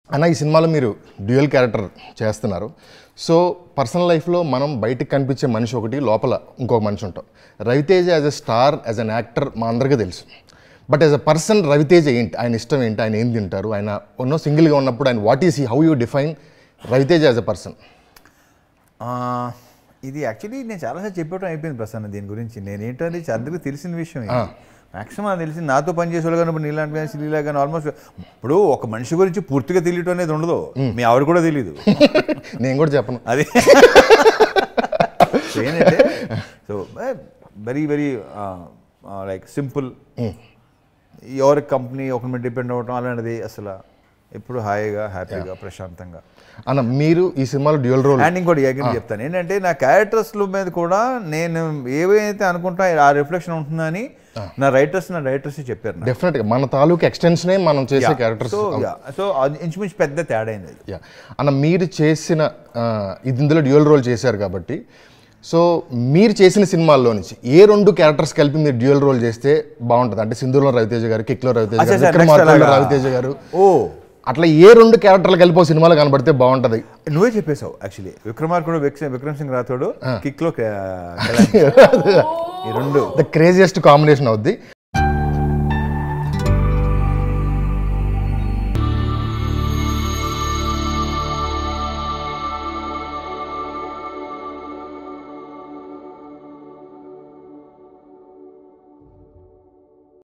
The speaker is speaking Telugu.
అన్న ఈ సినిమాలో మీరు డ్యూయల్ క్యారెక్టర్ చేస్తున్నారు సో పర్సనల్ లైఫ్లో మనం బయటకు కనిపించే మనిషి ఒకటి లోపల ఇంకొక మనిషి ఉంటాం Ravi Teja as a star as an actor మా అందరికీ తెలుసు but as a person Ravi Teja ఏంటి ఆయన ఇష్టం ఏంటి ఆయన ఏం తింటారు ఆయన ఉన్నో సింగిల్గా ఉన్నప్పుడు ఆయన what is he how you define Ravi Teja as a person ఆ, ఇది యాక్చువల్లీ నేను చాలాసార్లు చెప్పడం అయిపోయింది ప్రసన్న దీని గురించి నేను ఏంటంటే అందరికీ తెలిసిన విషయం మ్యాక్సిమం నాకు తెలిసి నాతో పనిచేసేవాళ్ళు కానీ ఇప్పుడు నీలాంటి కానీ శ్రీలా కానీ ఆల్మోస్ట్ ఇప్పుడు ఒక మనిషి గురించి పూర్తిగా తెలియటం అనేది ఉండదు మీ ఆవిడ కూడా తెలియదు నేను కూడా చెప్పను అది So ఏంటంటే so very very like simple ఎవరి కంపెనీ ఒకరి మీద డిపెండ్ అవ్వటం అలాంటిది అసలు ఎప్పుడు హాయిగా హ్యాపీగా ప్రశాంతంగా అన్న మీరు ఈ సినిమాలో డ్యూయల్ రోల్ అండ్ ఇంకోటి అగైన్ చెప్తాను ఏంటంటే నా క్యారెక్టర్స్ల మీద కూడా నేను ఏవైతే అనుకుంటా ఆ రిఫ్లెక్షన్ ఉంటుందని నా రైటర్స్ నా రైటర్స్ చెప్పారు నాకు. డెఫినెట్గా మన తాలూకు ఎక్స్టెన్షనే మనం చేసే క్యారెక్టర్స్ సో సో అది ఇంచుమించు పెద్ద తేడా అయింది అది యా అన్న మీరు చేసిన ఆ, ఇది ఇందులో డ్యూయల్ రోల్ చేశారు కాబట్టి సో మీరు చేసిన సినిమాల్లో నుంచి ఏ రెండు క్యారెక్టర్స్ కలిపి మీరు డ్యూయల్ రోల్ చేస్తే బాగుంటుంది అంటే సింధూర్లో రవితేజ గారు కిక్లో రవితేజ అచ్చా, గారు అచ్చా, విక్రమార్కుడులో next అలాగా. రవితేజ గారు ఓ అట్లా ఏ రెండు క్యారెక్టర్లు కలిపి ఓ సినిమాలో కనబడితే బాగుంటుంది నువ్వే చెప్పేశావు యాక్చువల్లీ విక్రమార్కుడు విక్రమ్ విక్రమ్ సింగ్ రాథోడు కిక్ లో ఈ రెండు ద క్రేజియస్ట్ కాంబినేషన్ అవుద్ది